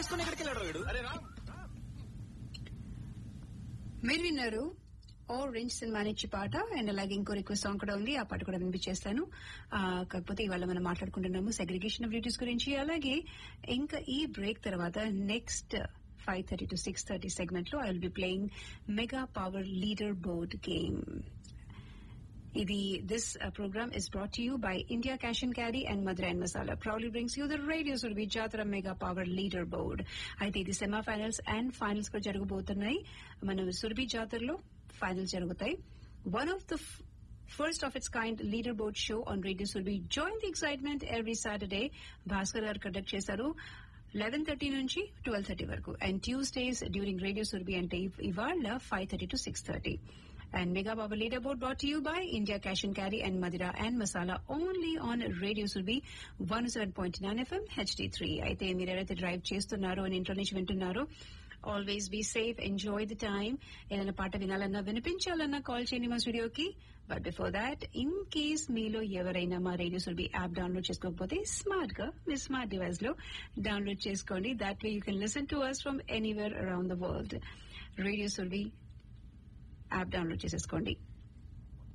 తీసుకుని ఎక్కడికి వెళ్ళాడు వీడు అరే రామ్ మీరు విన్నారు ఆరెంజ్ సినిమా నుంచి పాట అండ్ అలాగే ఇంకో రిక్వెస్ట్ సాంగ్ కూడా ఉంది ఆ పాట కూడా వినిపించేస్తాను ఆ, కాకపోతే ఇవాళ మనం మాట్లాడుకుంటున్నాము సెగ్రిగేషన్ ఆఫ్ డ్యూటీస్ గురించి అలాగే ఇంకా ఈ బ్రేక్ తర్వాత next five thirty to six thirty segment లో I will be playing mega power leader board game ఇది this program is brought you by India cash and carry and mother and masala proudly brings you the radio Surabhi Jatara mega power leader board అయితే ఇది సెమా finals and finals కూడా జరగబోతున్నాయి మన సురభి జాతరలో finals జరుగుతాయి one of the first of its kind leader board show on radio Surabhi join the excitement every Saturday Bhaskar garu conduct చేశారు eleven thirty నుంచి twelve thirty వరకు and Tuesdays during radio Surabhi అంటే ఇవ్- ఇవాళ five thirty to six thirty And Mega Power Leaderboard brought to you by India Cash and Carry and Madira and Masala only on Radio Surbi 107.9 FM HD3. అయితే మీరు ఎవరైతే drive చేస్తున్నారో అని ఇంట్లో నుంచి వింటున్నారో always be safe enjoy the time ఏదైనా పాట వినాలన్నా వినిపించాలన్నా కాల్ చేయండి మా స్టూడియోకి but before that in case మీలో ఎవరైనా మా రేడియో సుర్బి యాప్ డౌన్లోడ్ చేసుకోకపోతే స్మార్ట్ గా మీ స్మార్ట్ డివైస్ లో డౌన్లోడ్ చేసుకోండి that way you can listen to us from anywhere around the world radio Surabhi app download చేసేసుకోండి